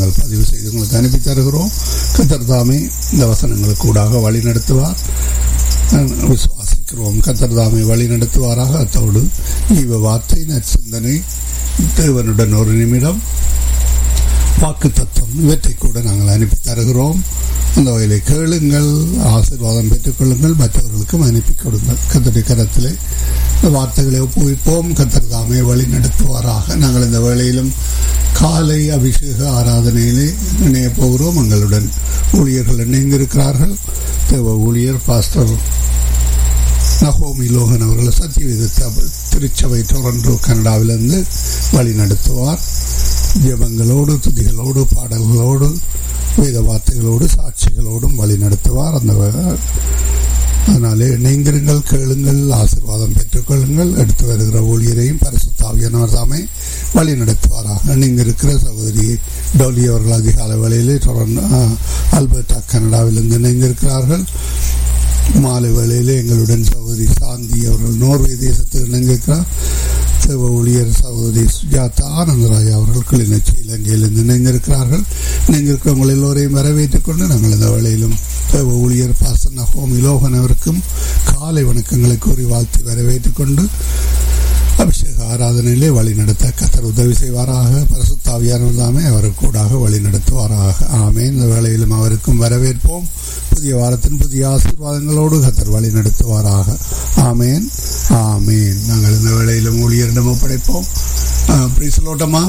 நாங்கள் பதிவு செய்து உங்களுக்கு அனுப்பி தருகிறோம் கத்தர் தாமே இந்த வசனங்களுக்கு கூடாக வழி நடத்துவார் விசுவாசிக்கிறோம் கத்தர் தாமே வழி நடத்துவாராக அத்தோடு இவ வார்த்தை நற்சிந்தனை தேவனுடன் ஒரு நிமிடம் வாக்கு தத்துவம் இவற்றை கூட நாங்கள் அனுப்பி தருகிறோம் அந்த வகையிலே கேளுங்கள் ஆசீர்வாதம் பெற்றுக்கொள்ளுங்கள் மற்றவர்களுக்கும் அனுப்பி கொடுங்கள் கத்தருடைய கரத்திலே இந்த வார்த்தைகளை ஒப்புவிப்போம் கத்தர் தாமே வழி நடத்துவாராக நாங்கள் இந்த வேளையிலும் காலை அபிஷேக ஆராதனையிலே இணைய போகிறோம் எங்களுடன் ஊழியர்கள் இணைந்திருக்கிறார்கள் தேவ ஊழியர் பாஸ்டர் நகோமி லோகன் அவர்கள் சத்தியவித திருச்சபை டொரண்டோ கனடாவிலிருந்து வழி நடத்துவார் ஜபங்களோடு துதிகளோடு பாடல்களோடு வேத வார்த்தைகளோடு சாட்சிகளோடும் வழி நடத்துவார் அந்த அதனாலே இணைந்திருங்கள் கேளுங்கள் ஆசிர்வாதம் பெற்றுக்கொள்ளுங்கள் எடுத்து வருகிற ஊழியரையும் பரிசுத்தாவியானவர் தாமே வழி நடத்துவாராக இணைந்திருக்கிற சகோதரி டோலி அவர்கள் அதிகால வேளையிலே தொடர்ந்து அல்பர்டா கனடாவிலிருந்து இணைந்திருக்கிறார்கள் மாலை வேளையிலே எங்களுடன் சகோதரி சாந்தி அவர்கள் நோர்வே தேசத்தில் இணைந்திருக்கிறார் தேவ ஊழியர் சகோதரி சுஜாதா ஆனந்தராய் அவர்கள் கிளிநொச்சி இலங்கையிலிருந்து இணைந்திருக்கிறார்கள் இணைந்திருக்கிறவங்கள் எல்லோரையும் வரவேற்றுக் கொண்டு நாங்கள் இந்த வேளையிலும் தேவ ஊழியர் பாசன் நகோம் இலோகன் அவருக்கும் காலை வணக்கங்களை கூறி வாழ்த்தி வரவேற்றுக் கொண்டு அபிஷேக ஆராதனையிலே வழி நடத்த கத்தர் உதவி செய்வாராக பரசுத்தாவியானவர் தாமே அவருக்கு கூடாக வழி நடத்துவாராக ஆமே இந்த வேளையிலும் அவருக்கும் வரவேற்போம் புதிய வாரத்தின் புதிய ஆசீர்வாதங்களோடு கத்தர் வழி நடத்துவாராக ஆமேன் ஆமேன் நாங்கள் இந்த வேளையிலும் ஊழியரிடம் ஒப்படைப்போம் பிரிசலோட்டமா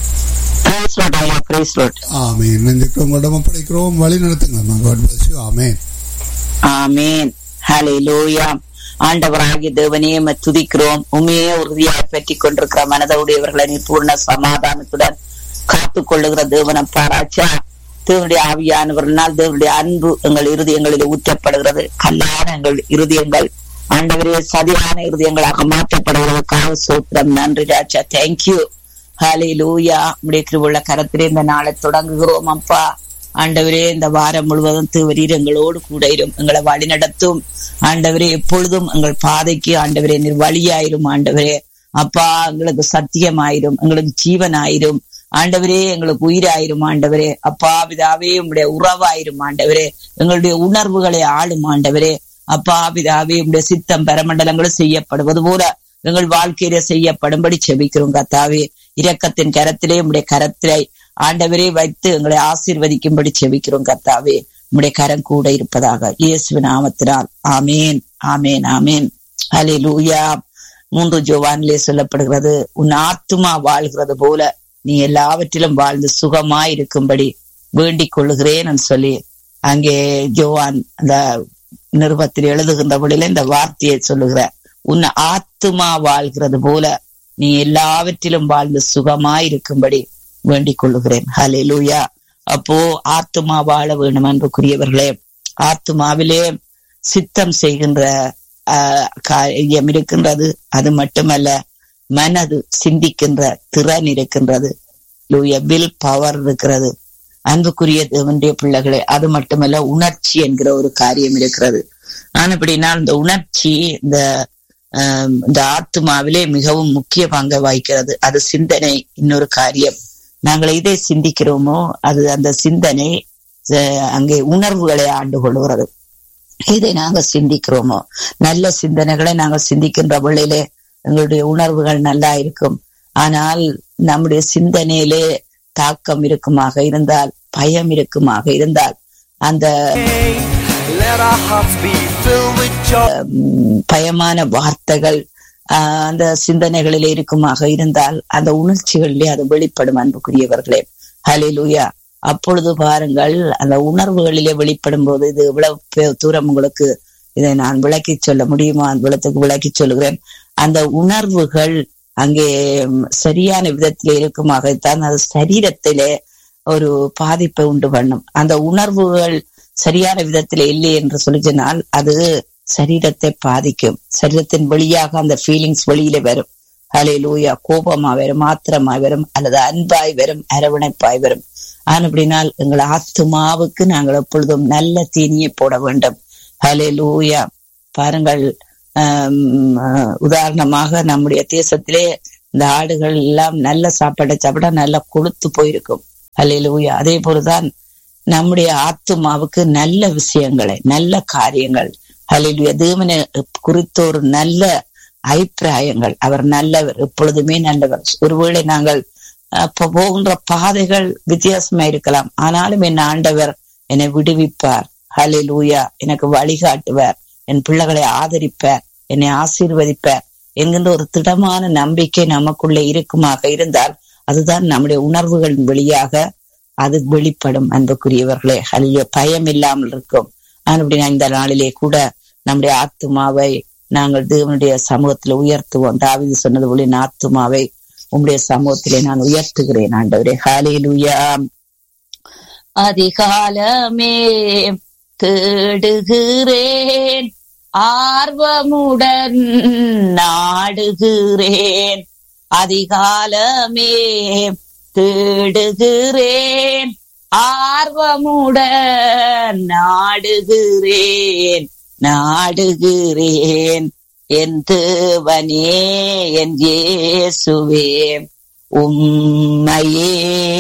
ஆமேன் உங்களிடம் ஒப்படைக்கிறோம் வழி நடத்துங்க ஆமேன் ஆமேன் ஹalleluya ஆண்டவராகிய தேவனே துதிக்கிறோம் உண்மையே உறுதியாக பற்றி கொண்டிருக்கிற மனதவுடையவர்களை நீ பூர்ண சமாதானத்துடன் காத்துக் கொள்ளுகிற தேவனை பாராச்சா தேவனுடைய ஆவியானவர்களால் தேவனுடைய அன்பு எங்கள் இருதயங்களில் ஊற்றப்படுகிறது கல்லான எங்கள் இருதயங்கள் ஆண்டவரே சதியான இருதயங்களாக மாற்றப்படுவதற்காக சோத்திரம் நன்றி ராஜா தேங்க்யூ ஹாலே லூயா உடைய கிருவுள்ள கரத்திலே இந்த நாளை தொடங்குகிறோம் அப்பா ஆண்டவரே இந்த வாரம் முழுவதும் தேவரீர் எங்களோடு கூட இரும் எங்களை வழி நடத்தும் ஆண்டவரே எப்பொழுதும் எங்கள் பாதைக்கு ஆண்டவரே நீர் வழியாயிரும் ஆண்டவரே அப்பா எங்களுக்கு சத்தியமாயிரும் எங்களுக்கு ஜீவனாயிரும் ஆண்டவரே எங்களுக்கு உயிராயிரும் ஆண்டவரே அப்பா பிதாவே உங்களுடைய உறவாயிரும் ஆண்டவரே எங்களுடைய உணர்வுகளை ஆளும் ஆண்டவரே அப்பா பிதாவே உங்களுடைய சித்தம் பெரமண்டலங்களும் செய்யப்படுவது போல எங்கள் வாழ்க்கையில செய்யப்படும்படி செபிக்கிறோம் கத்தாவே இரக்கத்தின் கரத்திலே உங்களுடைய கரத்திலே ஆண்டவரே வைத்து எங்களை ஆசீர்வதிக்கும்படி செபிக்கிறோம் கத்தாவே உம்முடைய கரம் கூட இருப்பதாக இயேசு நாமத்தினால் ஆமேன் ஆமேன் ஆமேன் அலே லூயா மூன்று ஜோவானிலே சொல்லப்படுகிறது உன் ஆத்துமா வாழ்கிறது போல நீ எல்லாவற்றிலும் வாழ்ந்து சுகமாய் இருக்கும்படி வேண்டிக் கொள்ளுகிறேன் சொல்லி அங்கே ஜோவான் அந்த நிருபத்தில் எழுதுகின்றபடியில இந்த வார்த்தையை சொல்லுகிற உன் ஆத்துமா வாழ்கிறது போல நீ எல்லாவற்றிலும் வாழ்ந்து சுகமாய் இருக்கும்படி வேண்டிக் கொள்ளுகிறேன் ஹலே லூயா அப்போ ஆத்துமா வாழ வேண்டும் அன்புக்குரியவர்களே ஆத்துமாவிலே சித்தம் செய்கின்ற காரியம் இருக்கின்றது அது மட்டுமல்ல மனது சிந்திக்கின்ற திறன் இருக்கின்றது லூயா வில் பவர் இருக்கிறது அன்புக்குரிய தேவனுடைய பிள்ளைகளே அது மட்டுமல்ல உணர்ச்சி என்கிற ஒரு காரியம் இருக்கிறது நான் அப்படின்னா இந்த உணர்ச்சி இந்த இந்த ஆத்மாவிலே மிகவும் முக்கிய பங்கை வகிக்கிறது அது சிந்தனை இன்னொரு காரியம் நாங்கள் இதை சிந்திக்கிறோமோ அது அந்த சிந்தனை அங்கே உணர்வுகளை ஆண்டு கொள்கிறது இதை நாங்கள் சிந்திக்கிறோமோ நல்ல சிந்தனைகளை நாங்கள் சிந்திக்கின்ற வேளையிலே எங்களுடைய உணர்வுகள் நல்லா இருக்கும் ஆனால் நம்முடைய சிந்தனையிலே தாக்கம் இருக்குமாக இருந்தால் பயம் இருக்குமாக இருந்தால் அந்த பயமான வார்த்தைகள் அந்த சிந்தனைகளிலே இருக்குமாக இருந்தால் அந்த உணர்ச்சிகளிலே அது வெளிப்படும் அன்புக்குரியவர்களே ஹலிலூயா அப்பொழுது பாருங்கள் அந்த உணர்வுகளிலே வெளிப்படும் போது இது இவ்வளவு தூரம் உங்களுக்கு இதை நான் விளக்கி சொல்ல முடியுமா அந்த விளத்துக்கு விளக்கி சொல்லுகிறேன் அந்த உணர்வுகள் அங்கே சரியான விதத்திலே இருக்குமாகத்தான் அது சரீரத்திலே ஒரு பாதிப்பை உண்டு பண்ணும் அந்த உணர்வுகள் சரியான விதத்திலே இல்லை என்று சொல்லி சொன்னால் அது சரீரத்தை பாதிக்கும் சரீரத்தின் வழியாக அந்த ஃபீலிங்ஸ் வெளியில வரும் ஹலே லூயா கோபமா வரும் ஆத்திரமா வரும் அல்லது அன்பாய் வரும் அரவணைப்பாய் வரும் ஆனப்படினால் எங்கள் ஆத்துமாவுக்கு நாங்கள் எப்பொழுதும் நல்ல தீனியை போட வேண்டும் ஹலே லூயா பாருங்கள் உதாரணமாக நம்முடைய தேசத்திலே இந்த ஆடுகள் எல்லாம் நல்ல சாப்பாடை சாப்பிட நல்லா கொளுத்து போயிருக்கும் அல்லேலூயா அதே போலதான் நம்முடைய ஆத்துமாவுக்கு நல்ல விஷயங்களை நல்ல காரியங்கள் அல்லேலூயா தேவனை குறித்த ஒரு நல்ல அபிப்பிராயங்கள் அவர் நல்லவர் எப்பொழுதுமே நல்லவர் ஒருவேளை நாங்கள் போகின்ற பாதைகள் வித்தியாசமா இருக்கலாம் ஆனாலும் என் ஆண்டவர் என்னை விடுவிப்பார் ஹலே லூயா எனக்கு வழிகாட்டுவார் என் பிள்ளைகளை ஆதரிப்பார் என்னை ஆசீர்வதிப்பார் என்கின்ற ஒரு திடமான நம்பிக்கை நமக்குள்ளே இருக்குமாக இருந்தால் அதுதான் நம்முடைய உணர்வுகளின் வழியாக அது வெளிப்படும் அன்புக்குரியவர்களே அல்ல பயம் இல்லாமல் இருக்கும் அப்படி இந்த நாளிலே கூட நம்முடைய ஆத்துமாவை நாங்கள் தேவனுடைய சமூகத்துல உயர்த்துவோம் தாவிது சொன்னது போல என் ஆத்துமாவை உங்களுடைய சமூகத்திலே நான் உயர்த்துகிறேன் ஆண்டவரே ஹாலேலுயா அதிகாலமே தேடுகிறேன் ஆர்வமுடன் நாடுகிறேன் அதிகாலமே தேடுகிறேன் ஆர்வமுடன் நாடுகிறேன் நாடுகிறேன் என் தேவனே என் இயேசுவே உம்மையே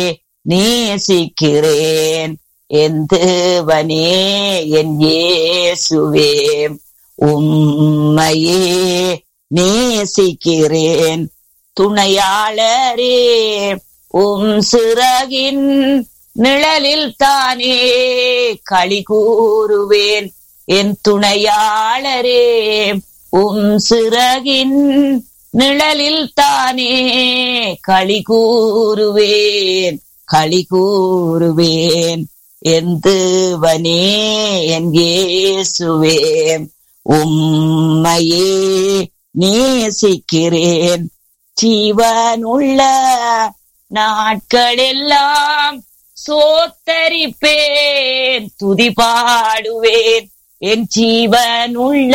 நேசிக்கிறேன் என் தேவனே என் இயேசுவே உம்மையே நேசிக்கிறேன் துணையாளரே உம் சிறகின் நிழலில் தானே களி கூறுவேன் என் துணையாளரே உம் சிறகின் நிழலில் தானே களி கூறுவேன் களி கூறுவேன் என் தேவனே என் இயேசுவே உம்மையே நேசிக்கிறேன் ஜீவனுள்ள நாட்களெல்லாம் சோத்தரிப்பேன் துதி பாடுவேன் என் ஜீவனுள்ள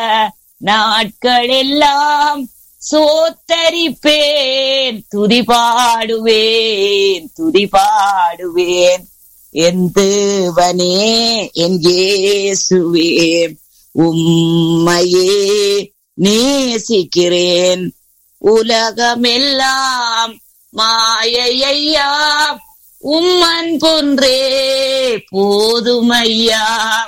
நாட்களெல்லாம் சோத்தரிப்பேன் துதி பாடுவேன் துதி பாடுவேன் என் தேவனே என் இயேசுவே உம்மையே நேசிக்கிறேன் உலகமெல்லாம் மாயையா உம்மன் பொன்றே போதுமையா